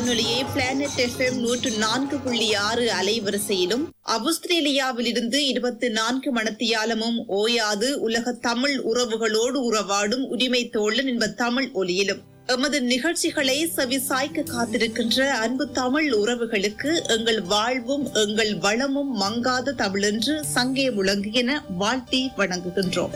வானொலியை planet FM நூற்று நான்கு புள்ளி ஆறு அலைவரிசையிலும் ஆஸ்திரேலியாவிலிருந்து இருபத்தி நான்கு மணத்தியாலமும் ஓயாது உலக தமிழ் உறவுகளோடு உறவாடும் உரிமை தோழன் என்ப தமிழ் ஒலியிலும் எமது நிகழ்ச்சிகளை செவிசாய்க்க காத்திருக்கின்ற அன்பு தமிழ் உறவுகளுக்கு எங்கள் வாழ்வும் எங்கள் வளமும் மங்காத தமிழென்று சங்கே முழங்குகின வாழ்த்தி வணங்குகின்றோம்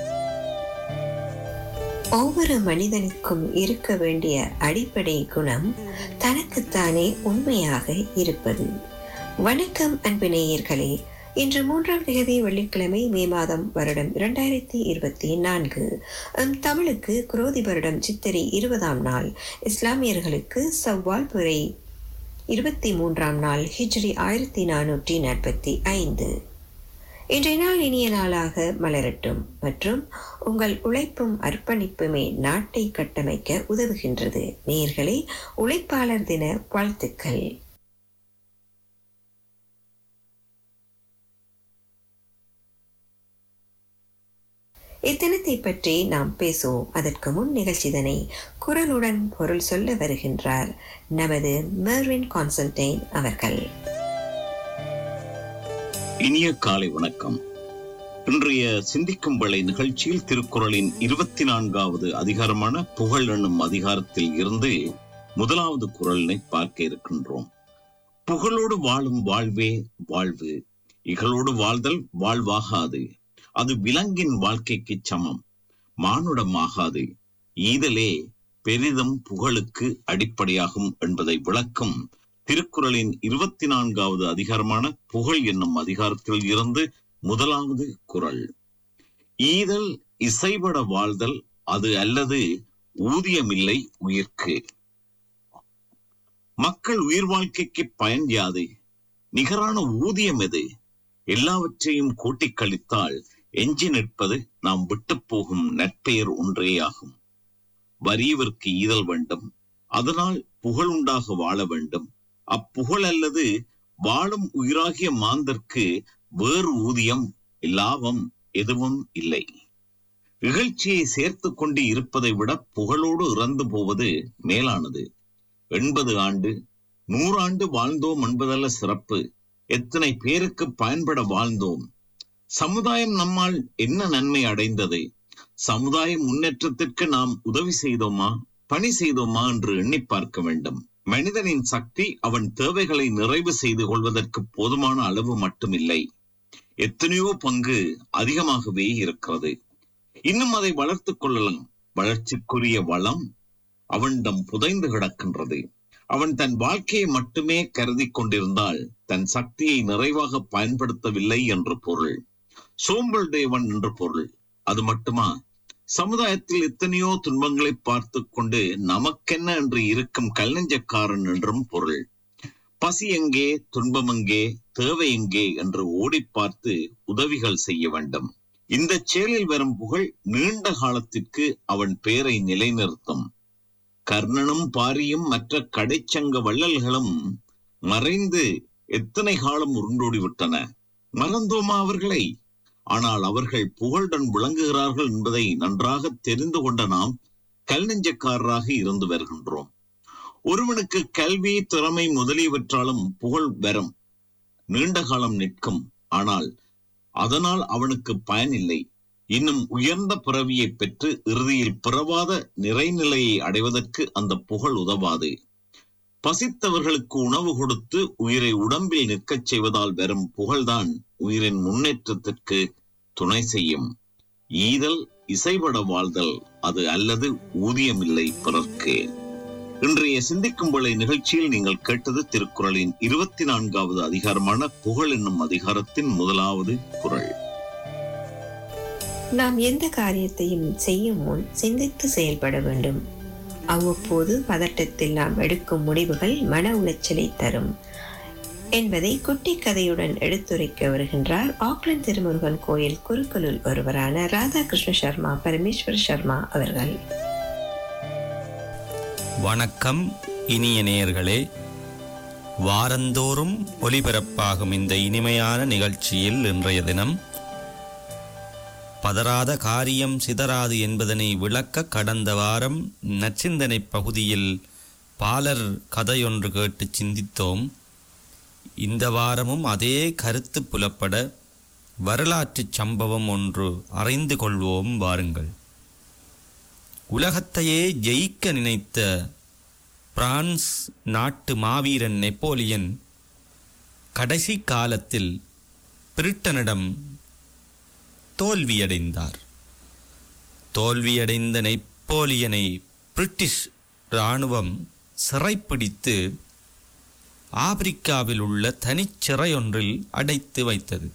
ஒவ்வொரு மனிதனுக்கும் இருக்க வேண்டிய அடிப்படை குணம் தனக்குத்தானே உண்மையாக இருப்பது வணக்கம் அன்பு நேயர்களே இன்று மூன்றாம் தேதி வெள்ளிக்கிழமை மே மாதம் வருடம் இரண்டாயிரத்தி இருபத்தி நான்கு எம் தமிழுக்கு குரோதி வருடம் சித்திரை இருபதாம் நாள் இஸ்லாமியர்களுக்கு சவ்வால் பிறை இருபத்தி மூன்றாம் நாள் ஹிஜ்ரி ஆயிரத்தி நானூற்றி நாற்பத்தி ஐந்து இன்றைய நாள் இனிய நாளாக மலரட்டும் மற்றும் உங்கள் உழைப்பும் அர்ப்பணிப்புமே நாட்டை கட்டமைக்க உதவுகின்றது நேர்களே உழைப்பாளர் தின வாழ்த்துக்கள் இத்தினத்தை பற்றி நாம் பேசுவோம் அதற்கு முன் நிகழ்ச்சிதனை குரலுடன் பொருள் சொல்ல வருகின்றார் நமது மெர்வின் கான்சன்டைன் அவர்கள் இனிய காலை வணக்கம் இன்றைய சிந்திக்கும் வேளை நிகழ்ச்சியில் திருக்குறளின் இருபத்தி நான்காவது அதிகாரமான புகழ் என்னும் அதிகாரத்தில் இருந்து முதலாவது குரலினை பார்க்க இருக்கின்றோம் புகழோடு வாழும் வாழ்வே வாழ்வு இகழோடு வாழ்தல் வாழ்வாகாது அது விலங்கின் வாழ்க்கைக்கு சமம் மானுடமாகாது ஈதலே பெரிதும் புகழுக்கு அடிப்படையாகும் என்பதை விளக்கும் திருக்குறளின் இருபத்தி நான்காவது அதிகாரமான புகழ் என்னும் அதிகாரத்தில் இருந்து முதலாவது குறள் ஈதல் இசைபட வாழ்தல் அது அல்லது ஊதியமில்லை உயிர்க்கு மக்கள் உயிர் வாழ்க்கைக்கு பயன் யாது நிகரான ஊதியம் எது எல்லாவற்றையும் கூட்டிக் கழித்தால் எஞ்சி நிற்பது நாம் விட்டு போகும் நற்பெயர் ஒன்றேயாகும் வறியவர்க்கு ஈதல் வேண்டும் அதனால் புகழ் உண்டாக வாழ வேண்டும் அப்புகழ் அல்லது வாழும் உயிராகிய மாந்தர்க்கு வேறு ஊதியம் லாபம் எதுவும் இல்லை இகழ்ச்சியை சேர்த்து கொண்டு இருப்பதை விட புகழோடு இறந்து போவது மேலானது எண்பது ஆண்டு நூறாண்டு வாழ்ந்தோம் என்பதல்ல சிறப்பு எத்தனை பேருக்கு பயன்பட வாழ்ந்தோம் சமுதாயம் நம்மால் என்ன நன்மை அடைந்தது சமுதாய முன்னேற்றத்திற்கு நாம் உதவி செய்தோமா பணி செய்தோமா என்று எண்ணி பார்க்க வேண்டும் மனிதனின் சக்தி அவன் தேவைகளை நிறைவு செய்து கொள்வதற்கு போதுமான அளவு மட்டுமில்லை எத்தனையோ பங்கு அதிகமாகவே இருக்கிறது இன்னும் அதை வளர்த்துக் கொள்ளலாம் வளர்ச்சிக்குரிய வளம் அவனிடம் புதைந்து கிடக்கின்றது அவன் தன் வாழ்க்கையை மட்டுமே கருதி கொண்டிருந்தால் தன் சக்தியை நிறைவாக பயன்படுத்தவில்லை என்று பொருள் சோம்பல் தேவன் என்று பொருள் அது மட்டுமா சமுதாயத்தில் எத்தனையோ துன்பங்களை பார்த்து கொண்டு நமக்கென்ன என்று இருக்கும் கல்லஞ்சக்காரன் என்றும் பொருள் பசி எங்கே துன்பம் எங்கே தேவை எங்கே என்று ஓடி பார்த்து உதவிகள் செய்ய வேண்டும் இந்த செயலில் வரும் புகழ் நீண்ட காலத்திற்கு அவன் பெயரை நிலைநிறுத்தும் கர்ணனும் பாரியும் மற்ற கடைச்சங்க வள்ளல்களும் மறைந்து எத்தனை காலம் உருண்டோடி விட்டன மறந்தோமா அவர்களை ஆனால் அவர்கள் புகழுடன் விளங்குகிறார்கள் என்பதை நன்றாக தெரிந்து கொண்ட நாம் கல் நெஞ்சக்காரராக இருந்து வருகின்றோம் ஒருவனுக்கு கல்வி திறமை முதலியவற்றாலும் புகழ் வரும் நீண்ட காலம் நிற்கும் ஆனால் அதனால் அவனுக்கு பயனில்லை இன்னும் உயர்ந்த பிறவியை பெற்று இறுதியில் பிறவாத நிறைநிலையை அடைவதற்கு அந்த புகழ் உதவாது பசித்தவர்களுக்கு உணவு கொடுத்து உயிரை உடம்பில் நிற்கச் செய்வதால் வரும் புகழ்தான் உயிரின் முன்னேற்றத்திற்கு துணை செய்யும் ஈதல் இசைபட வாழ்தல் அது அல்லது ஊதியமில்லை பிறர்க்கு இன்றைய சிந்திக்கும் வேளை நிகழ்ச்சியில் நீங்கள் கேட்டது திருக்குறளின் இருபத்தி நான்காவது அதிகாரமான புகழ் என்னும் அதிகாரத்தின் முதலாவது குறள் நாம் எந்த காரியத்தையும் செய்யும் முன் சிந்தித்து செயல்பட வேண்டும் அவ்வப்போது பதட்டத்தில் நாம் எடுக்கும் முடிவுகள் மன உளைச்சலை தரும் என்பதை குட்டி கதையுடன் எடுத்துரைக்க வருகின்றார் ஆக்லாந்து திருமுருகன் கோயில் குருக்களுள் ஒருவரான ராதாகிருஷ்ண சர்மா பரமேஸ்வர் சர்மா அவர்கள் வணக்கம் இனிய நேயர்களே வாரந்தோறும் ஒலிபரப்பாகும் இந்த இனிமையான நிகழ்ச்சியில் இன்றைய தினம் பதறாத காரியம் சிதறாது என்பதனை விளக்க கடந்த வாரம் நச்சிந்தனை பகுதியில் பாலர் கதையொன்று கேட்டு சிந்தித்தோம் இந்த வாரமும் அதே கருத்து புலப்பட வரலாற்றுச் சம்பவம் ஒன்று அறிந்து கொள்வோம் வாருங்கள் உலகத்தையே ஜெயிக்க நினைத்த பிரான்ஸ் நாட்டு மாவீரன் நெப்போலியன் கடைசி காலத்தில் பிரிட்டனிடம் தோல்வியடைந்தார் தோல்வியடைந்த நெப்போலியனை பிரிட்டிஷ் இராணுவம் சிறைப்பிடித்து ஆப்பிரிக்காவில் உள்ள தனிச்சிறையொன்றில் அடைத்து வைத்தது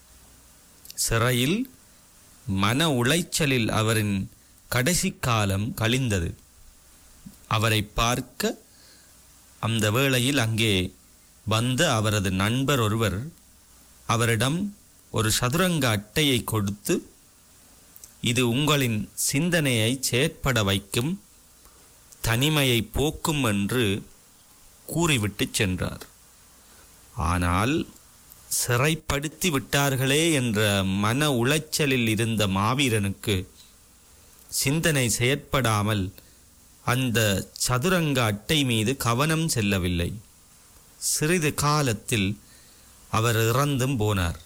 சிறையில் மன உளைச்சலில் அவரின் கடைசி காலம் கழிந்தது அவரை பார்க்க அந்த வேளையில் அங்கே வந்த அவரது நண்பர் ஒருவர் அவரிடம் ஒரு சதுரங்க அட்டையை கொடுத்து இது உங்களின் சிந்தனையை செயற்பட வைக்கும் தனிமையை போக்கும் என்று கூறிவிட்டு சென்றார் ஆனால் சிறைப்படுத்தி விட்டார்களே என்ற மன உளைச்சலில் இருந்த மாவீரனுக்கு சிந்தனை செயற்படாமல் அந்த சதுரங்க அட்டை மீது கவனம் செல்லவில்லை சிறிது காலத்தில் அவர் இறந்தும் போனார்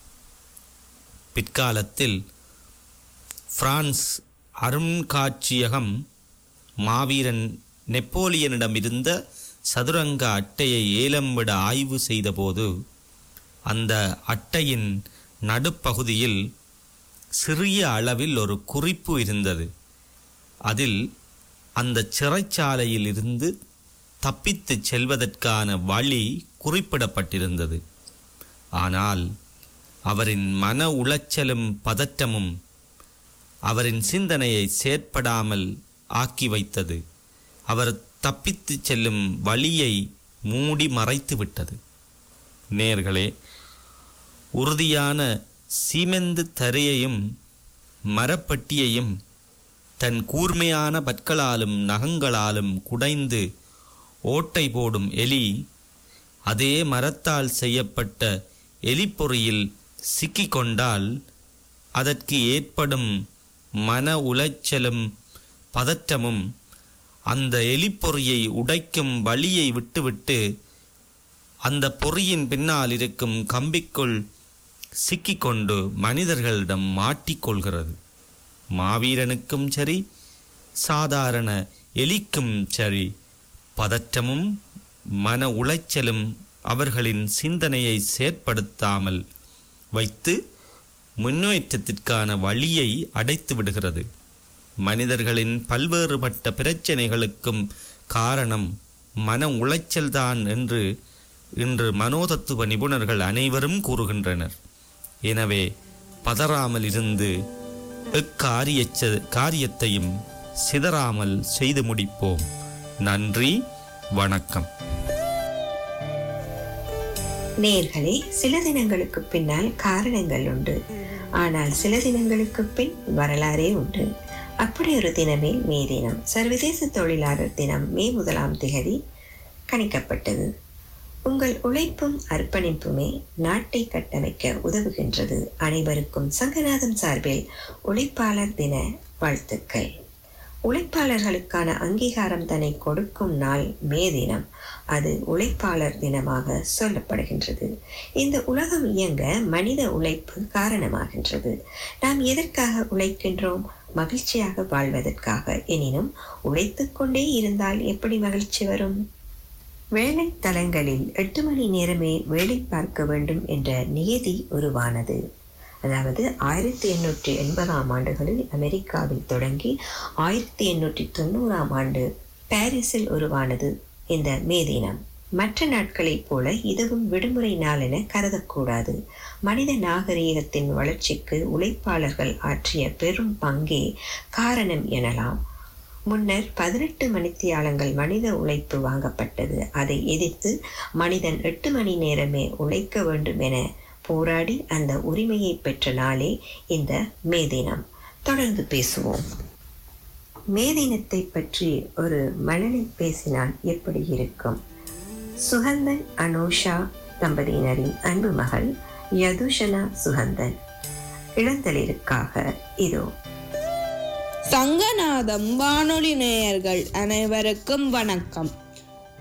பிற்காலத்தில் பிரான்ஸ் அருங்காட்சியகம் மாவீரன் நெப்போலியனிடமிருந்த சதுரங்க அட்டையை ஏலம் விட ஆய்வு செய்தபோது அந்த அட்டையின் நடுப்பகுதியில் சிறிய அளவில் ஒரு குறிப்பு இருந்தது அதில் அந்த சிறைச்சாலையில் இருந்து தப்பித்துச் செல்வதற்கான வழி குறிப்பிடப்பட்டிருந்தது ஆனால் அவரின் மன உளைச்சலும் பதற்றமும் அவரின் சிந்தனையை செயற்படாமல் ஆக்கி வைத்தது அவர் தப்பித்துச் செல்லும் வழியை மூடி மறைத்து விட்டது நேர்களே உறுதியான சீமெந்து தரையையும் மரப்பட்டியையும் தன் கூர்மையான பற்களாலும் நகங்களாலும் குடைந்து ஓட்டை போடும் எலி அதே மரத்தால் செய்யப்பட்ட எலிப்பொறியில் சிக்கிக்கொண்டால் அதற்கு ஏற்படும் மன உளைச்சலும் பதற்றமும் அந்த எலிப்பொறியை உடைக்கும் வழியை விட்டுவிட்டு அந்த பொறியின் பின்னால் இருக்கும் கம்பிக்குள் சிக்கிக்கொண்டு மனிதர்களிடம் மாட்டிக்கொள்கிறது மாவீரனுக்கும் சரி சாதாரண எலிக்கும் சரி பதற்றமும் மன உளைச்சலும் அவர்களின் சிந்தனையை செயற்படுத்தாமல் வைத்து முன்னேற்றத்திற்கான வழியை அடைத்து விடுகிறது மனிதர்களின் பல்வேறுபட்ட பிரச்சனைகளுக்கும் காரணம் மன உளைச்சல்தான் என்று இன்று மனோதத்துவ நிபுணர்கள் அனைவரும் கூறுகின்றனர் எனவே பதறாமல் இருந்து எக்காரிய காரியத்தையும் சிதறாமல் செய்து முடிப்போம் நன்றி வணக்கம் நேர்களே சில தினங்களுக்கு பின்னால் காரணங்கள் உண்டு ஆனால் சில தினங்களுக்கு பின் வரலாறே உண்டு அப்படி ஒரு தினமே மே தினம் சர்வதேச தொழிலாளர் தினம் மே முதலாம் திகதி கணிக்கப்பட்டது உங்கள் உழைப்பும் அர்ப்பணிப்புமே நாட்டை கட்டமைக்க உதவுகின்றது அனைவருக்கும் சங்கநாதம் சார்பில் உழைப்பாளர் தின வாழ்த்துக்கள் உழைப்பாளர்களுக்கான அங்கீகாரம் தன்னை கொடுக்கும் நாள் மே தினம் அது உழைப்பாளர் தினமாக சொல்லப்படுகின்றது இந்த உலகம் இயங்க மனித உழைப்பு காரணமாகின்றது நாம் எதற்காக உழைக்கின்றோம் மகிழ்ச்சியாக வாழ்வதற்காக எனினும் உழைத்துக் கொண்டே இருந்தால் எப்படி மகிழ்ச்சி வரும் வேலை தலங்களில் எட்டு மணி நேரமே வேலை பார்க்க வேண்டும் என்ற நியதி உருவானது அதாவது ஆயிரத்தி எண்ணூற்றி எண்பதாம் ஆண்டுகளில் அமெரிக்காவில் தொடங்கி ஆயிரத்தி எண்ணூற்றி தொண்ணூறாம் ஆண்டு பாரிஸில் உருவானது இந்த மே தினம் மற்ற நாட்களைப் போல இதுவும் விடுமுறை நாள் என கருதக்கூடாது மனித நாகரீகத்தின் வளர்ச்சிக்கு உழைப்பாளர்கள் ஆற்றிய பெரும் பங்கே காரணம் எனலாம் முன்னர் பதினெட்டு மணித்தியாலங்கள் மனித உழைப்பு வாங்கப்பட்டது அதை எதிர்த்து மனிதன் எட்டு மணி நேரமே உழைக்க வேண்டும் என போராடி அந்த உரிமையை பெற்ற நாளே இந்த மே தினம் தொடர்ந்து பேசுவோம் மே தினத்தை பற்றி ஒரு மழலை பேசினால் எப்படி இருக்கும் சுகந்தன் அனோஷா தம்பதியினரின் அன்பு மகள் யதுஷனா சுகந்தன் இளந்தளிருக்காக இதோ சங்கநாதம் வானொலி நேயர்கள் அனைவருக்கும் வணக்கம்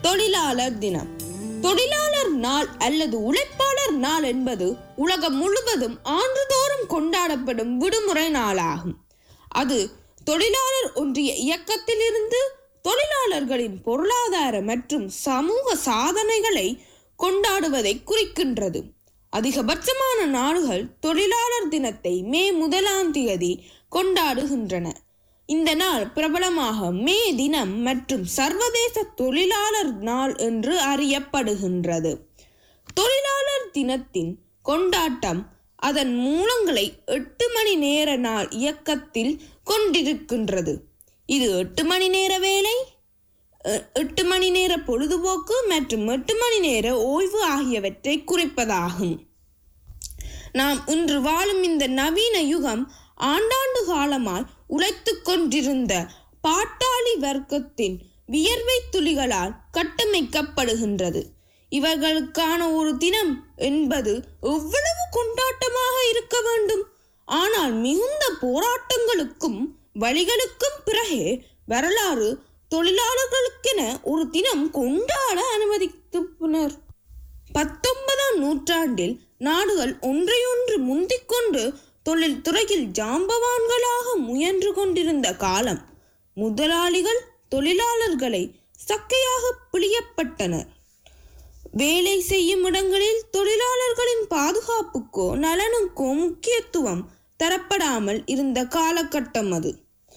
தொழிலாளர் தினம் தொழிலாளர் நாள் அல்லது உழைப்பாளர் நாள் என்பது உலகம் முழுவதும் ஆண்டுதோறும் கொண்டாடப்படும் விடுமுறை நாளாகும் அது தொழிலாளர் ஒன்றிய இயக்கத்திலிருந்து தொழிலாளர்களின் பொருளாதார மற்றும் சமூக சாதனைகளை கொண்டாடுவதை குறிக்கின்றது அதிகபட்சமான நாடுகள் தொழிலாளர் தினத்தை மே முதலாம் தேதி கொண்டாடுகின்றன இந்த நாள் பிரபலமாக மே தினம் மற்றும் சர்வதேச தொழிலாளர் நாள் என்று அறியப்படுகின்றது தொழிலாளர் தினத்தின் கொண்டாட்டம் அதன் மூலங்களை எட்டு மணி நேர நாள் இயக்கத்தில் கொண்டிருக்கின்றது இது எட்டு மணி நேர வேலை எ- எட்டு மணி நேர பொழுதுபோக்கு மற்றும் எட்டு மணி நேர ஓய்வு ஆகியவற்றை குறிப்பதாகும் நாம் இன்று வாழும் இந்த நவீன யுகம் ஆண்டாண்டு காலமாய் உழைத்துக் கொண்டிருந்த பாட்டாளி வர்க்கத்தின் வியர்வை துளிகளால் கட்டமைக்கப்படுகின்றது இவர்களுக்கான ஒரு தினம் என்பது எவ்வளவு கொண்டாட்டமாக இருக்க வேண்டும் ஆனால் மிகுந்த போராட்டங்களுக்கும் வழிகளுக்கும் பிறகே வரலாறு தொழிலாளர்களுக்கென ஒரு தினம் கொண்டாட அனுமதித்தனர் பத்தொன்பதாம் நூற்றாண்டில் நாடுகள் ஒன்றையொன்று முந்திக்கொண்டு தொழில் துறையில் ஜாம்பவான்களாக முயன்று கொண்டிருந்த காலம் முதலாளிகள் தொழிலாளர்களை சக்கையாக பிழியப்பட்டனர் வேலை செய்யும் இடங்களில் தொழிலாளர்களின் பாதுகாப்புக்கோ நலனுக்கோ முக்கியத்துவம் தரப்படாமல் இருந்த காலகட்டம் அது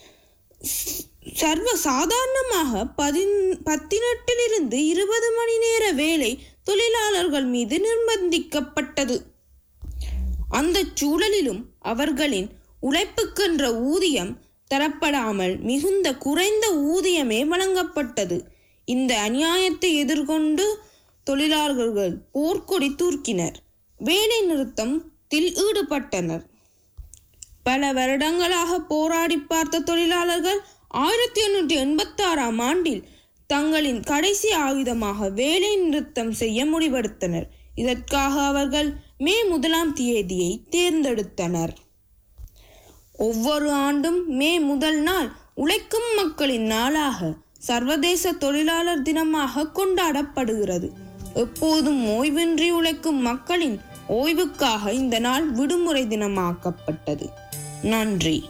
சர்வ சாதாரணமாக பதின் பத்தினெட்டிலிருந்து இருபது மணி நேர வேலை தொழிலாளர்கள் மீது நிர்பந்திக்கப்பட்டது அந்த சூழலிலும் அவர்களின் உழைப்புக்கென்ற ஊதியம் தரப்படாமல் மிகுந்த குறைந்த ஊதியமே வழங்கப்பட்டது இந்த அநியாயத்தை எதிர்கொண்டு தொழிலாளர்கள் போர்க்கொடி தூர்க்கினர் வேலை நிறுத்தத்தில் ஈடுபட்டனர் பல வருடங்களாக போராடி பார்த்த தொழிலாளர்கள் ஆயிரத்தி எண்ணூற்றி எண்பத்தி ஆறாம் ஆண்டில் தங்களின் கடைசி ஆயுதமாக வேலை நிறுத்தம் செய்ய முடிவெடுத்தனர் இதற்காக அவர்கள் மே முதலாம் தேதியை தேர்ந்தெடுத்தனர் ஒவ்வொரு ஆண்டும் மே முதல் நாள் உழைக்கும் மக்களின் நாளாக சர்வதேச தொழிலாளர் தினமாக கொண்டாடப்படுகிறது எப்போதும் ஓய்வின்றி உழைக்கும் மக்களின் ஓய்வுக்காக இந்த நாள் விடுமுறை தினமாக்கப்பட்டது நன்றி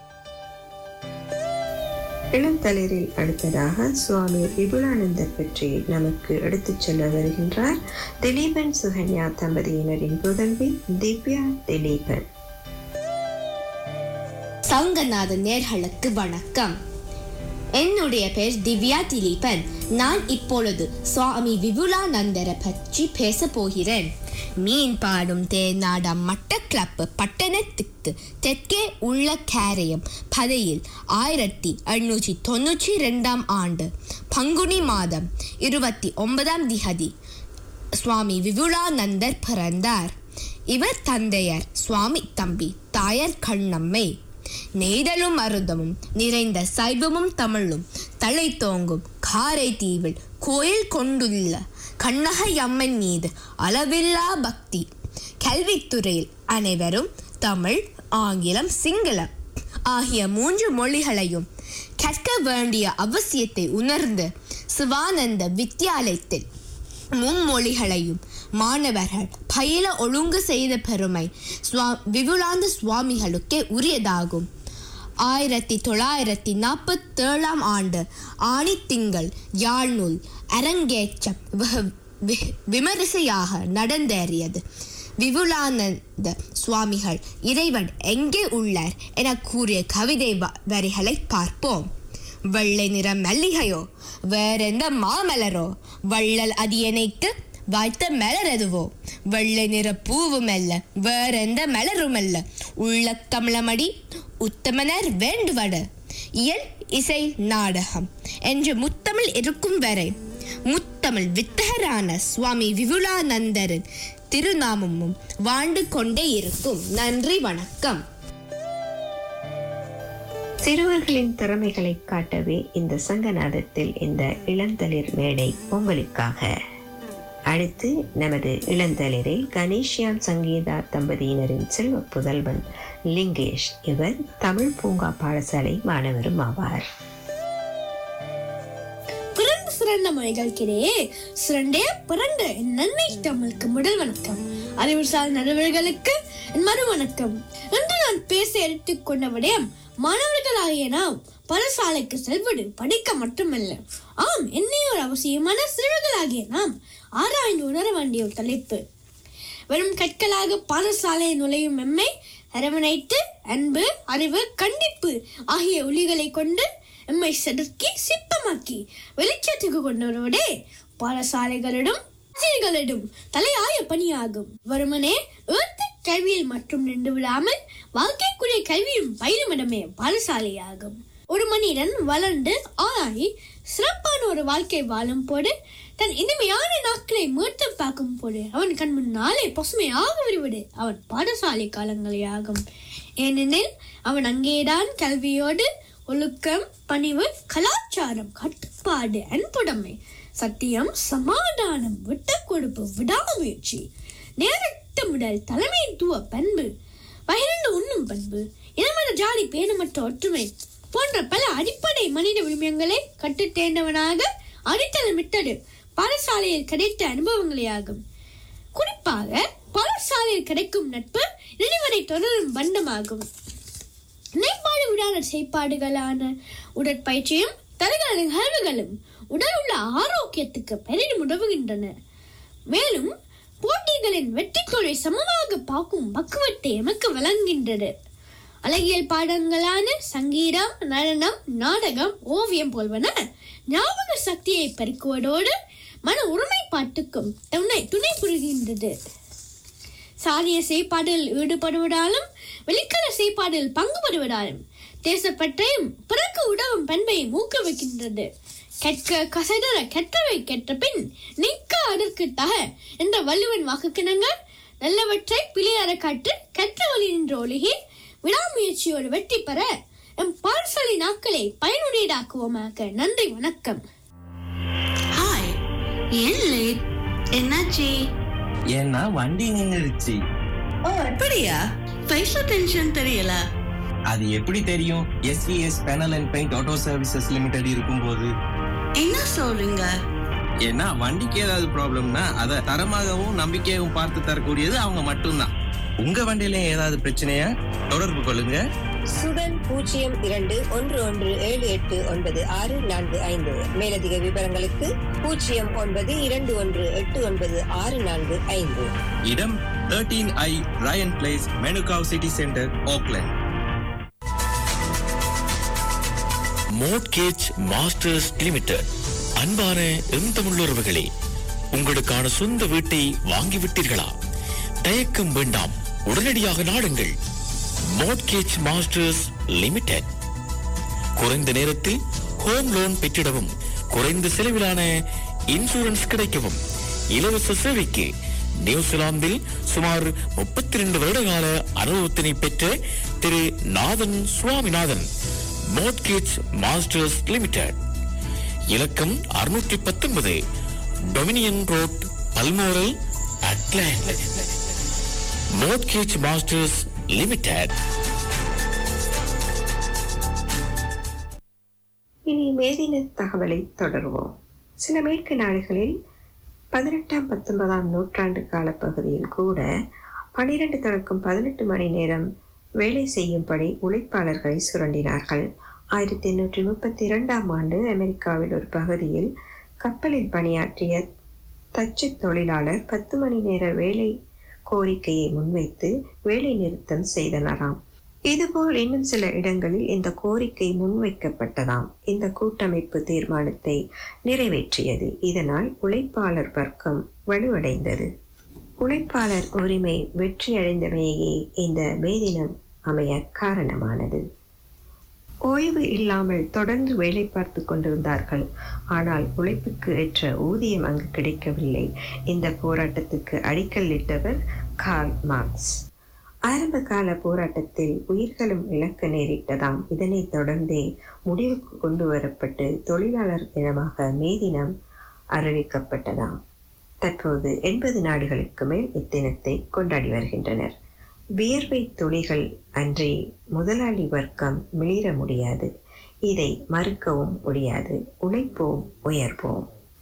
இளந்தளிரில் அடுத்ததாக சுவாமி விபுலானந்தர் பற்றி நமக்கு எடுத்துச் சொல்ல வருகின்றார் திலீபன் சுகன்யா தம்பதியினரின் புதல்வி திவ்யா திலீபன் சங்கநாத நேர்களுக்கு வணக்கம் என்னுடைய பெயர் திவ்யா திலீபன் நான் இப்பொழுது சுவாமி விபுலானந்தரை பற்றி பேச போகிறேன் மீன் பாடும் தேநாடம் மட்டக்களப்பு பட்டணத்துக்கு தெற்கே உள்ள கேரயம் பதையில் ஆயிரத்தி எண்ணூற்றி தொண்ணூற்றி ரெண்டாம் ஆண்டு பங்குனி மாதம் இருபத்தி ஒன்பதாம் திகதி சுவாமி விபுலானந்தர் பிறந்தார் இவர் தந்தையர் சுவாமி தம்பி தாயார் கண்ணம்மை நெய்தலும் அருதமும் நிறைந்த சைவமும் தமிழும் தலை தோங்கும் காரை தீவில் கோயில் கொண்டுள்ள கண்ணகை அம்மன் மீது அளவில்லா பக்தி கல்வித்துறையில் அனைவரும் தமிழ் ஆங்கிலம் சிங்களம் ஆகிய மூன்று மொழிகளையும் கற்க வேண்டிய அவசியத்தை உணர்ந்து சிவானந்த வித்தியாலயத்தில் மும்மொழிகளையும் மாணவர்கள் பயில ஒழுங்கு செய்த பெருமை சுவா விபுலாந்த சுவாமிகளுக்கே உரியதாகும் ஆயிரத்தி தொள்ளாயிரத்தி நாற்பத்தேழாம் ஆண்டு ஆணித்திங்கள் யாழ்நூல் அரங்கேற்றம் வெகு வி- விமரிசையாக நடந்தேறியது விபுலானந்த சுவாமிகள் இறைவன் எங்கே உள்ளார் என கூறிய கவிதை வ- வரிகளை பார்ப்போம் வெள்ளை நிற மல்லிகையோ வேறெந்த மாமலரோ வள்ளல் அடியனைக்கு வாய்த்த மலர் எதுவோ வெள்ளை நிற பூவும் அல்ல வேறெந்த மலரும் அல்ல உள்ள கமலமடி உத்தமனர் வேண்டுவட இயல் இசை நாடகம் என்று முத்தமிழ் இருக்கும் வரை முத்தமிழ் வித்தகரான சுவாமி விபுலானந்தரின் திருநாமமும் வாழ்ந்து கொண்டே இருக்கும் நன்றி வணக்கம் சிறுவர்களின் திறமைகளை காட்டவே இந்த சங்கநாதத்தில் இந்த இளந்தளிர் மேடை உங்களுக்காக அடுத்து நமது இளந்தளிரில் கணேஷ்யாம் சங்கீதா தம்பதியினரின் செல்வ புதல்வன் லிங்கேஷ் இவர் தமிழ் பூங்கா பாடசாலை மாணவரும் ஆவார் பிறந்து சில பிறந்த மொழிகளுக்கிடையே சிறண்டே பிறந்த என் நன்மை தமிழுக்கு முதல் வணக்கம் அறிவுசார் நடுவர்களுக்கு என் மறு வணக்கம் இன்று நான் பேச எடுத்துக்கொண்ட விடயம் மாணவர்களாகிய நாம் பாடசாலைக்கு செல்வது படிக்க மட்டுமல்ல ஆம் என்னை ஒரு அவசியமான சிறுவர்களாகிய நாம் ஆராய்ந்து உணர வேண்டிய ஒரு தலைப்பு வெறும் கற்களாக பாடசாலை நுழையும் எம்மை அரவணைத்து அன்பு அறிவு கண்டிப்பு ஆகிய ஒளிகளை கொண்டு எம்மை செதுக்கி சிற்பமாக்கி வெளிச்சத்துக்கு கொண்டு வருவதே பாடசாலைகளிடம் ஆசிரியர்களிடம் தலையாய பணியாகும் வருமனே ஏத்த கல்வியில் மட்டும் நின்று விடாமல் வாழ்க்கைக்குரிய கல்வியும் பயிலுமிடமே பாடசாலையாகும் ஒரு மனிதன் வளர்ந்து ஆளாகி சிறப்பான ஒரு வாழ்க்கை வாழும் போது தன் இனிமையான நாட்களை மீட்டு பார்க்கும் போது அவன் கண் முன்னாலே பசுமையாக வருவது அவன் பாடசாலை காலங்களே ஆகும் ஏனெனில் அவன் அங்கேதான் கல்வியோடு ஒழுக்கம் பணிவு கலாச்சாரம் கட்டுப்பாடு அன்புடைமை சத்தியம் சமாதானம் விட்டு கொடுப்பு விடாமுயற்சி நேரட்டமிடல் தலைமைத்துவ பண்பு பகிர்ந்து உண்ணும் பண்பு இனமர ஜாதி பேணமற்ற ஒற்றுமை போன்ற பல அடிப்படை மனித விழுமியங்களை கற்றுத் தேர்ந்தவனாக அடித்தளமிட்டது பாடசாலையில் கிடைத்த அனுபவங்களே ஆகும் குறிப்பாக பாடசாலையில் கிடைக்கும் நட்பு நினைவரை தொடரும் பண்டமாகும் நிலைப்பாடு விடாத செயற்பாடுகளான உடற்பயிற்சியும் தரகர நிகழ்வுகளும் உடல் உள்ள ஆரோக்கியத்துக்கு பெரிதும் உதவுகின்றன மேலும் போட்டிகளின் வெற்றிக்குறை சமமாக பார்க்கும் பக்குவத்தை எமக்கு வழங்குகின்றது அழகியல் பாடங்களான சங்கீதம் நடனம் நாடகம் ஓவியம் போல்வன ஞாபக சக்தியை பெருக்குவதோடு மன ஒருமைப்பாட்டுக்கும் துணை துணை புரிகின்றது சாதிய செயற்பாடுகளில் ஈடுபடுவதாலும் வெளிக்கல செயற்பாடுகளில் பங்கு பெறுவதாலும் தேசப்பற்றையும் பிறகு உதவும் பண்பையும் ஊக்குவிக்கின்றது கற்க கசடர கற்றவை கற்ற பின் நிற்க அதற்கு தக என்ற வள்ளுவன் வாக்குக்கிணங்க நல்லவற்றை பிழையற காட்டு கற்ற வழி நின்ற ஒழுகி விடாமுயற்சியோடு வெற்றி பெற எம் பாடசாலை நாட்களை பயனுடையதாக்குவோமாக நன்றி வணக்கம் ஹாய் ஏன் லேட் என்னாச்சு ஏன்னா வண்டி நின்னுடுச்சு ஓ அப்படியா பைசா டென்ஷன் தெரியல அது எப்படி தெரியும் SVS panel and paint auto services limited இருக்கும்போது என்ன சொல்றீங்க ஏன்னா வண்டிக்கு ஏதாவது ப்ராப்ளம்னா அதை தரமாகவும் நம்பிக்கையாகவும் பார்த்து தரக்கூடியது அவங்க மட்டும்தான் உங்க வண்டியில ஏதாவது பிரச்சனையா தொடர்பு கொள்ளுங்க சுடன் பூஜ்ஜியம் இரண்டு ஒன்று ஒன்று ஏழு எட்டு ஒன்பது ஆறு நான்கு ஐந்து மேலதிக விவரங்களுக்கு பூஜ்ஜியம் ஒன்பது இரண்டு ஒன்று எட்டு ஒன்பது ஆறு நான்கு ஐந்து இடம் தேர்ட்டீன் ஐ Ryan place Manukau city centre Auckland mortgage masters limited அன்பான எம் தமிழுறவுகளே உங்களுக்கான சொந்த வீட்டை வாங்கிவிட்டீர்களா தயக்கம் வேண்டாம் உடனடியாக நாடுங்கள் மோட்கேஜ் மாஸ்டர்ஸ் லிமிடெட் குறைந்த நேரத்தில் ஹோம் லோன் பெற்றிடவும் குறைந்த செலவிலான இன்சூரன்ஸ் கிடைக்கவும் இலவச சேவைக்கு நியூசிலாந்தில் சுமார் முப்பத்தி ரெண்டு வருடகால அனுபவத்தினை பெற்ற திரு Nathan Swaminathan mortgage masters limited இலக்கம் அறுநூற்றி பத்தொன்பது Dominion road Balmoral Auckland mortgage masters limited இனி மேதின தகவலை தொடர்வோம் சில மேற்கு நாடுகளில் பதினெட்டாம் பத்தொன்பதாம் நூற்றாண்டு காலப்பகுதியில் கூட பனிரெண்டு தொடக்கம் பதினெட்டு மணி நேரம் வேலை செய்யும்படி உழைப்பாளர்களை சுரண்டினார்கள் ஆயிரத்தி எண்ணூற்றி முப்பத்தி இரண்டாம் ஆண்டு அமெரிக்காவில் ஒரு பகுதியில் கப்பலில் பணியாற்றிய தச்சு தொழிலாளர் பத்து மணி நேர வேலை கோரிக்கையை முன்வைத்து வேலை நிறுத்தம் செய்தனராம் இதுபோல் இன்னும் சில இடங்களில் இந்த கோரிக்கை முன்வைக்கப்பட்டதாம் இந்த கூட்டமைப்பு தீர்மானத்தை நிறைவேற்றியது இதனால் உழைப்பாளர் வர்க்கம் வலுவடைந்தது உழைப்பாளர் உரிமை வெற்றியடைந்தமையே இந்த மேதினம் அமைய காரணமானது ஓய்வு இல்லாமல் தொடர்ந்து வேலை பார்த்து கொண்டிருந்தார்கள் ஆனால் உழைப்புக்கு ஏற்ற ஊதியம் அங்கு கிடைக்கவில்லை இந்த போராட்டத்துக்கு அடிக்கல் இட்டவர் கார்ல் மார்க்ஸ் ஆரம்ப கால போராட்டத்தில் உயிர்களும் இழக்க நேரிட்டதாம் இதனைத் தொடர்ந்தே முடிவுக்கு கொண்டு வரப்பட்டு தொழிலாளர் தினமாக மே தினம் அறிவிக்கப்பட்டதாம் தற்போது எண்பது நாடுகளுக்கு மேல் இத்தினத்தை கொண்டாடி வருகின்றனர் வியர்வை துளிகள் அன்றி முதலாளி வர்க்கம் மிளிர முடியாது இதை மறுக்கவும் முடியாது உழைப்போம் உயர்வோம்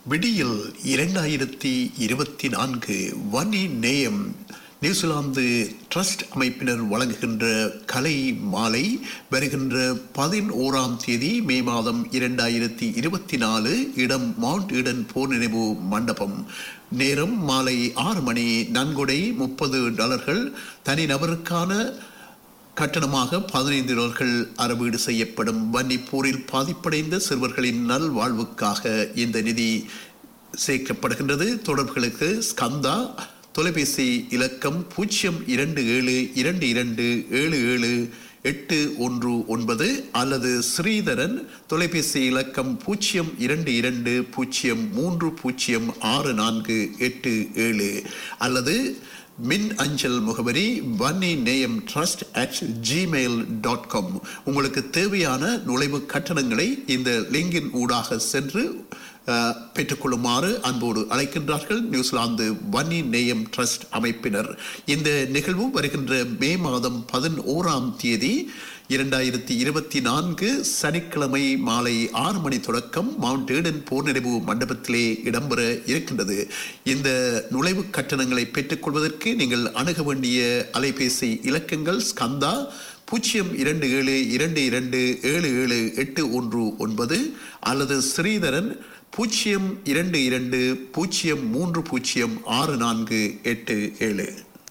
விடியில் இரண்டாயிரத்தி இருபத்தி நான்கு வன்னி நேயம் நியூசிலாந்து ட்ரஸ்ட் அமைப்பினர் வழங்குகின்ற கலை மாலை வருகின்ற பதினோராம் தேதி மே மாதம் இரண்டாயிரத்தி இருபத்தி நாலு இடம் மவுண்ட் ஈடன் போர் நினைவு மண்டபம் நேரம் மாலை ஆறு மணி நன்கொடை முப்பது டாலர்கள் தனிநபருக்கான கட்டணமாக பதினைந்து டாலர்கள் அறவீடு செய்யப்படும் வன்னிப்போரில் பாதிப்படைந்த சிறுவர்களின் நல்வாழ்வுக்காக இந்த நிதி சேர்க்கப்படுகின்றது தொடர்புகளுக்கு ஸ்கந்தா தொலைபேசி இலக்கம் பூஜ்ஜியம் இரண்டு ஏழு இரண்டு இரண்டு ஏழு ஏழு எட்டு ஒன்று ஒன்பது அல்லது ஸ்ரீதரன் தொலைபேசி இலக்கம் பூஜ்ஜியம் இரண்டு இரண்டு பூஜ்ஜியம் மூன்று பூஜ்ஜியம் ஆறு நான்கு எட்டு ஏழு அல்லது மின் அஞ்சல் முகவரி வன்னி நேயம் trust at Gmail dot com உங்களுக்கு தேவையான நுழைவு கட்டணங்களை இந்த லிங்கின் ஊடாக சென்று அஹ், பெற்றுக்கொள்ளுமாறு அன்போடு அழைக்கின்றார்கள் நியூசிலாந்து வன்னி நேயம் ட்ரஸ்ட் அமைப்பினர் இந்த நிகழ்வு வருகின்ற மே மாதம் பதினோராம் தேதி இரண்டாயிரத்தி இருபத்தி நான்கு சனிக்கிழமை மாலை ஆறு மணி தொடக்கம் மவுண்ட் ஏடன் போர் நினைவு மண்டபத்திலே இடம்பெற இருக்கின்றது இந்த நுழைவு கட்டணங்களை பெற்றுக்கொள்வதற்கு நீங்கள் அணுக வேண்டிய அலைபேசி இலக்கங்கள் ஸ்கந்தா பூஜ்ஜியம் இரண்டு ஏழு இரண்டு இரண்டு ஏழு ஏழு எட்டு ஒன்று ஒன்பது அல்லது ஸ்ரீதரன் பூஜ்ஜியம் இரண்டு இரண்டு பூஜ்ஜியம் மூன்று பூஜ்ஜியம் ஆறு நான்கு எட்டு ஏழு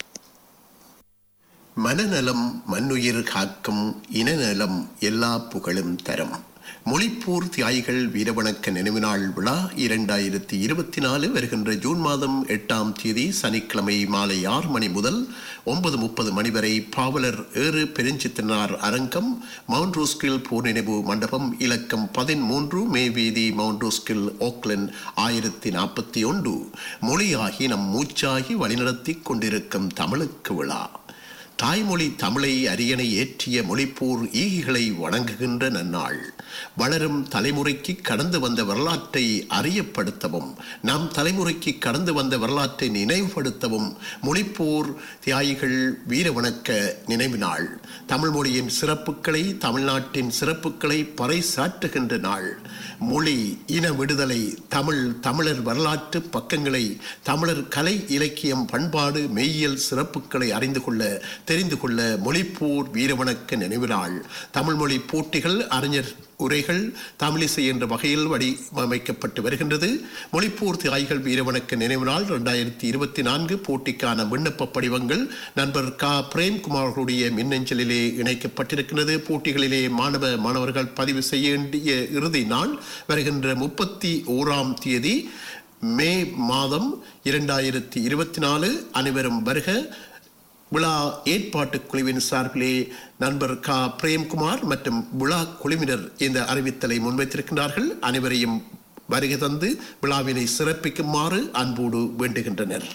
மனநலம் மண்ணுயிர் காக்கும் இனநலம் எல்லா புகழும் தரும் மொழிப்போர் தியாகிகள் வீரவணக்க நினைவு நாள் விழா இரண்டாயிரத்தி இருபத்தி நாலு வருகின்ற ஜூன் மாதம் எட்டாம் தேதி சனிக்கிழமை மாலை ஆறு மணி முதல் ஒன்பது முப்பது மணி வரை பாவலர் ஏறு பெருஞ்சித்தனார் அரங்கம் மவுண்ட் ரோஸ்கில் போர் நினைவு மண்டபம் இலக்கம் பதிமூன்று மே வீதி மவுண்ட் ரோஸ்கில் ஓக்லண்ட் ஆயிரத்தி நாற்பத்தி ஒன்று மொழியாகி நம் மூச்சாகி வழிநடத்தி கொண்டிருக்கும் தமிழுக்கு விழா தாய்மொழி தமிழை அரியணை ஏற்றிய மொழிப்போர் ஈகிகளை வணங்குகின்ற நன்னாள் வளரும் தலைமுறைக்கு கடந்து வந்த வரலாற்றை அறியப்படுத்தவும் நம் தலைமுறைக்கு கடந்து வந்த வரலாற்றை நினைவுபடுத்தவும் மொழிப்போர் தியாகிகள் வீர வணக்க நினைவு நாள் தமிழ் மொழியின் சிறப்புகளை தமிழ்நாட்டின் சிறப்புகளை பறைசாற்றுகின்ற நாள் மொழி இன விடுதலை தமிழ் தமிழர் வரலாற்று பக்கங்களை தமிழர் கலை இலக்கியம் பண்பாடு மெய்யியல் சிறப்புகளை அறிந்து கொள்ள தெரிந்து கொள்ள மொழிப்போர் வீரவணக்க நினைவு நாள் தமிழ் மொழி போட்டிகள் அறிஞர் உரைகள் தமிழிசை என்ற வகையில் வடிவமைக்கப்பட்டு வருகின்றது மொழிப்போர் தியாய்கள் வீரவணக்க நினைவு நாள் இரண்டாயிரத்தி இருபத்தி நான்கு போட்டிக்கான விண்ணப்ப படிவங்கள் நண்பர் க பிரேம்குமார்களுடைய மின்னஞ்சலிலே இணைக்கப்பட்டிருக்கிறது போட்டிகளிலே மாணவ மாணவர்கள் பதிவு செய்ய வேண்டிய இறுதி நாள் வருகின்ற முப்பத்தி ஓராம் தேதி மே மாதம் இரண்டாயிரத்தி இருபத்தி நாலு அனைவரும் வருக விழா ஏற்பாட்டு குழுவின் சார்பிலே நண்பர் க பிரேம்குமார் மற்றும் விழா குழுவினர் இந்த அறிவித்தலை முன்வைத்திருக்கின்றார்கள் அனைவரையும் வருகை தந்து விழாவினை சிறப்பிக்குமாறு அன்போடு வேண்டுகின்றனர்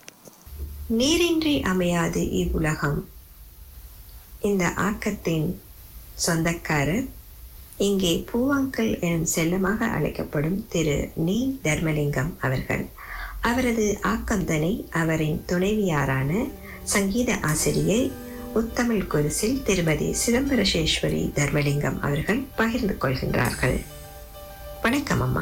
நீரின்றி அமையாது இவ்வுலகம் இந்த ஆக்கத்தின் சொந்தக்காரர் இங்கே பூவாங்கல் எனும் செல்லமாக அழைக்கப்படும் திரு நீ தர்மலிங்கம் அவர்கள் அவரது ஆக்கந்தனை அவரின் துணைவியாரான சங்கீத ஆசிரியை உத்தமிழ் குருசில் திருமதி சிதம்பரசேஸ்வரி தர்மலிங்கம் அவர்கள் பகிர்ந்து கொள்கின்றார்கள் வணக்கம் அம்மா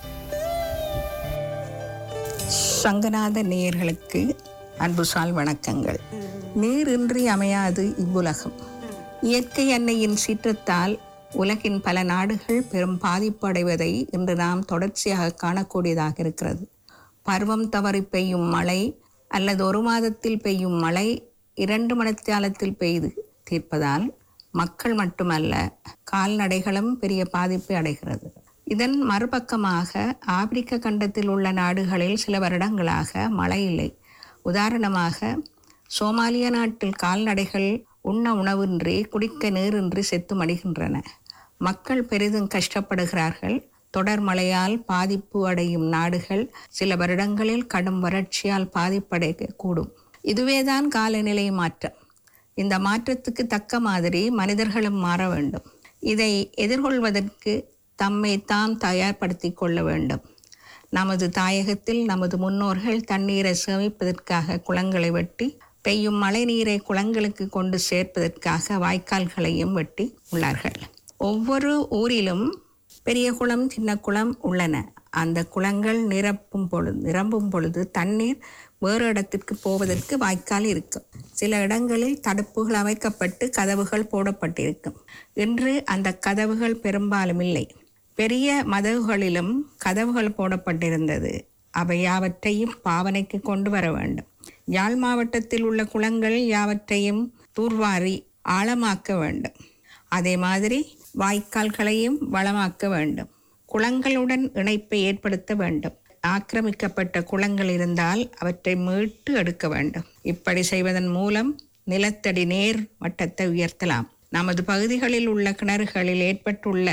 சங்கநாத நேயர்களுக்கு அன்புசால் வணக்கங்கள் நீரின்றி அமையாது இவ்வுலகம் இயற்கை அன்னையின் சீற்றத்தால் உலகின் பல நாடுகள் பெரும் பாதிப்பு அடைவதை இன்று நாம் தொடர்ச்சியாக காணக்கூடியதாக இருக்கிறது பருவம் தவறி பெய்யும் மழை அல்லது ஒரு மாதத்தில் பெய்யும் மழை இரண்டு மணித்தியாலத்தில் பெய்து தீர்ப்பதால் மக்கள் மட்டுமல்ல கால்நடைகளும் பெரிய பாதிப்பை அடைகிறது இதன் மறுபக்கமாக ஆப்பிரிக்க கண்டத்தில் உள்ள நாடுகளில் சில வருடங்களாக மழை இல்லை உதாரணமாக சோமாலிய நாட்டில் கால்நடைகள் உண்ண உணவின்றி குடிக்க நீரின்றி செத்து மடிகின்றன மக்கள் பெரிதும் கஷ்டப்படுகிறார்கள் தொடர் மழையால் பாதிப்பு அடையும் நாடுகள் சில வருடங்களில் கடும் வறட்சியால் பாதிப்படைய கூடும் இதுவேதான் காலநிலை மாற்றம் இந்த மாற்றத்துக்கு தக்க மாதிரி மனிதர்களும் மாற வேண்டும் இதை எதிர்கொள்வதற்கு தம்மை தாம் தயார்படுத்தி கொள்ள வேண்டும் நமது தாயகத்தில் நமது முன்னோர்கள் தண்ணீரை சேமிப்பதற்காக குளங்களை வெட்டி பெய்யும் மழை நீரை குளங்களுக்கு கொண்டு சேர்ப்பதற்காக வாய்க்கால்களையும் வெட்டி உள்ளார்கள் ஒவ்வொரு ஊரிலும் பெரிய குளம் சின்ன குளம் உள்ளன அந்த குளங்கள் நிரப்பும் பொழுது நிரம்பும் பொழுது தண்ணீர் வேறு இடத்திற்கு போவதற்கு வாய்க்கால் இருக்கும் சில இடங்களில் தடுப்புகள் அமைக்கப்பட்டு கதவுகள் போடப்பட்டிருக்கும் இன்று அந்த கதவுகள் பெரும்பாலும் இல்லை பெரிய மதகுகளிலும் கதவுகள் போடப்பட்டிருந்தது அவை யாவற்றையும் பாவனைக்கு கொண்டு வர வேண்டும் யாழ் மாவட்டத்தில் உள்ள குளங்கள் யாவற்றையும் தூர்வாரி ஆழமாக்க வேண்டும் அதே மாதிரி வாய்க்கால்களையும் வளமாக்க வேண்டும் குளங்களுடன் இணைப்பை ஏற்படுத்த வேண்டும் ஆக்கிரமிக்கப்பட்ட குளங்கள் இருந்தால் அவற்றை மீட்டு எடுக்க வேண்டும் இப்படி செய்வதன் மூலம் நிலத்தடி நேர் மட்டத்தை உயர்த்தலாம் நமது பகுதிகளில் உள்ள கிணறுகளில் ஏற்பட்டுள்ள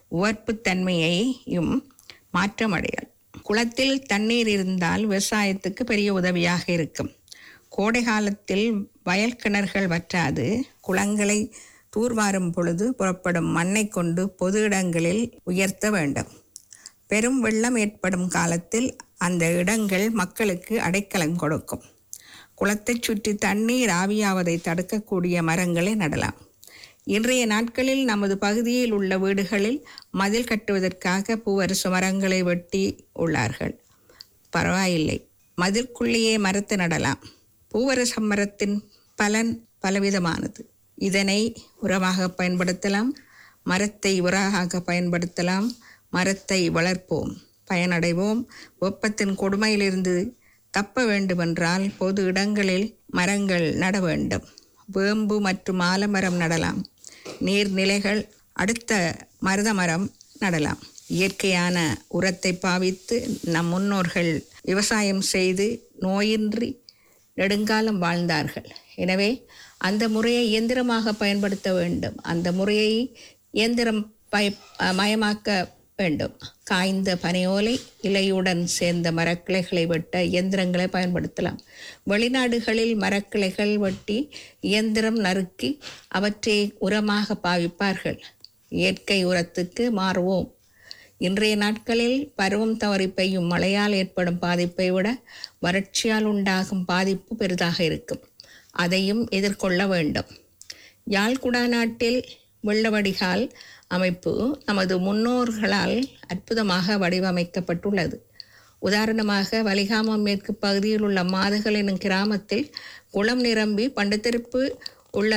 உவர்ப்புத்தன்மையையும் மாற்றமடையல் குளத்தில் தண்ணீர் இருந்தால் விவசாயத்துக்கு பெரிய உதவியாக இருக்கும் கோடை காலத்தில் வயல் கிணறுகள் வற்றாது குளங்களை தூர்வாரும் பொழுது புறப்படும் மண்ணை கொண்டு பொது இடங்களில் உயர்த்த வேண்டும் பெரும் வெள்ளம் ஏற்படும் காலத்தில் அந்த இடங்கள் மக்களுக்கு அடைக்கலம் கொடுக்கும் குளத்தைச் சுற்றி தண்ணீர் ஆவியாவதை தடுக்கக்கூடிய மரங்களை நடலாம் இன்றைய நாட்களில் நமது பகுதியில் உள்ள வீடுகளில் மதில் கட்டுவதற்காக பூவரசு மரங்களை வெட்டி உள்ளார்கள் பரவாயில்லை மதிற்குள்ளேயே மரத்தை நடலாம் பூவரச மரத்தின் பலன் பலவிதமானது இதனை உரமாக பயன்படுத்தலாம் மரத்தை உரமாக பயன்படுத்தலாம் மரத்தை வளர்ப்போம் பயனடைவோம் வெப்பத்தின் கொடுமையிலிருந்து தப்ப வேண்டுமென்றால் பொது இடங்களில் மரங்கள் நட வேண்டும் வேம்பு மற்றும் ஆலமரம் நடலாம் நீர்நிலைகள் அடுத்த மருத மரம் நடலாம் இயற்கையான உரத்தை பாவித்து நம் முன்னோர்கள் விவசாயம் செய்து நோயின்றி நெடுங்காலம் வாழ்ந்தார்கள் எனவே அந்த முறையை இயந்திரமாக பயன்படுத்த வேண்டும் அந்த முறையை இயந்திரம் பய மயமாக்க வேண்டும் காய்ந்த பனையோலை இலையுடன் சேர்ந்த மரக்கிளைகளை வெட்ட இயந்திரங்களை பயன்படுத்தலாம் வெளிநாடுகளில் மரக்கிளைகள் வெட்டி இயந்திரம் நறுக்கி அவற்றை உரமாக பாவிப்பார்கள் இயற்கை உரத்துக்கு மாறுவோம் இன்றைய நாட்களில் பருவம் தவறி பெய்யும் மழையால் ஏற்படும் பாதிப்பை விட வறட்சியால் உண்டாகும் பாதிப்பு பெரிதாக இருக்கும் அதையும் எதிர்கொள்ள வேண்டும் யாழ்குடா நாட்டில் வெள்ள வடிகால் அமைப்பு நமது முன்னோர்களால் அற்புதமாக வடிவமைக்கப்பட்டுள்ளது உதாரணமாக வலிகாமம் மேற்கு பகுதியில் உள்ள மாதகள் எனும் கிராமத்தில் குளம் நிரம்பி பண்டத்திருப்பு உள்ள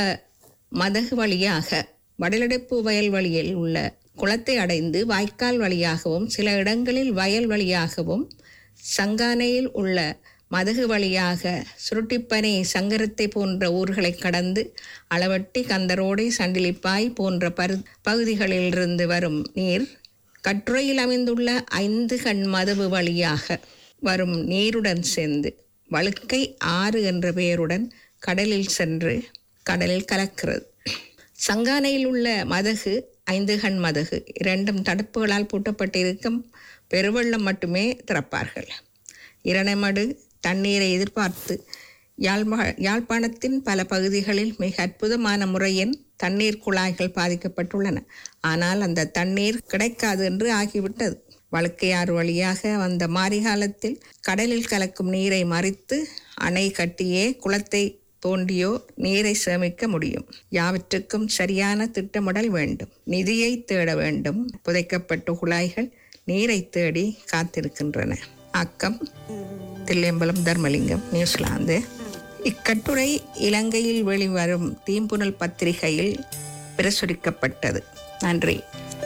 மதகு வழியாக வடலடைப்பு வயல் வழியில் உள்ள குளத்தை அடைந்து வாய்க்கால் வழியாகவும் சில இடங்களில் வயல் வழியாகவும் சங்கானையில் உள்ள மதகு வழியாக சுருட்டிப்பனை சங்கரத்தை போன்ற ஊர்களை கடந்து அளவட்டி கந்தரோடை சண்டிலிப்பாய் போன்ற பரு பகுதிகளிலிருந்து வரும் நீர் கட்டுரையில் அமைந்துள்ள ஐந்து கண் மதவு வழியாக வரும் நீருடன் சேர்ந்து வழுக்கை ஆறு என்ற பெயருடன் கடலில் சென்று கடலில் கலக்கிறது சங்கானையில் உள்ள மதகு ஐந்து கண் மதகு இரண்டும் தடுப்புகளால் பூட்டப்பட்டிருக்கும் பெருவெள்ளம் மட்டுமே திறப்பார்கள் இரணைமடு தண்ணீரை எதிர்பார்த்து யாழ்மா யாழ்ப்பாணத்தின் பல பகுதிகளில் மிக அற்புதமான முறையில் தண்ணீர் குழாய்கள் பாதிக்கப்பட்டுள்ளன ஆனால் அந்த தண்ணீர் கிடைக்காது என்று ஆகிவிட்டது வழுக்கையாறு வழியாக வந்த மாரிகாலத்தில் கடலில் கலக்கும் நீரை மறித்து அணை கட்டியே குளத்தை தோண்டியோ நீரை சேமிக்க முடியும் யாவற்றுக்கும் சரியான திட்டமிடல் வேண்டும் நிதியை தேட வேண்டும் புதைக்கப்பட்ட குழாய்கள் நீரை தேடி காத்திருக்கின்றன அக்கம் தில்லியம்பலம் தர்மலிங்கம் நியூசிலாந்து இக்கட்டுரை இலங்கையில் வெளிவரும் தீம்புனல் பத்திரிகையில் பிரசுரிக்கப்பட்டது நன்றி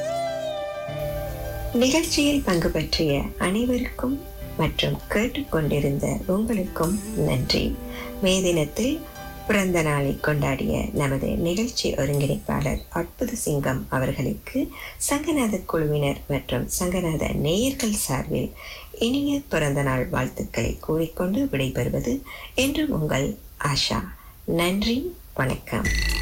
நிகழ்ச்சியில் பங்கு பற்றிய அனைவருக்கும் மற்றும் கேட்டுக்கொண்டிருந்த உங்களுக்கும் நன்றி மே தினத்தில் பிறந்த நாளை கொண்டாடிய நமது நிகழ்ச்சி ஒருங்கிணைப்பாளர் அற்புத சிங்கம் அவர்களுக்கு சங்கநாத குழுவினர் மற்றும் சங்கநாத நேயர்கள் சார்பில் இனிய பிறந்த நாள் வாழ்த்துக்களை கூறிக்கொண்டு விடைபெறுவது என்றும் உங்கள் ஆஷா நன்றி வணக்கம்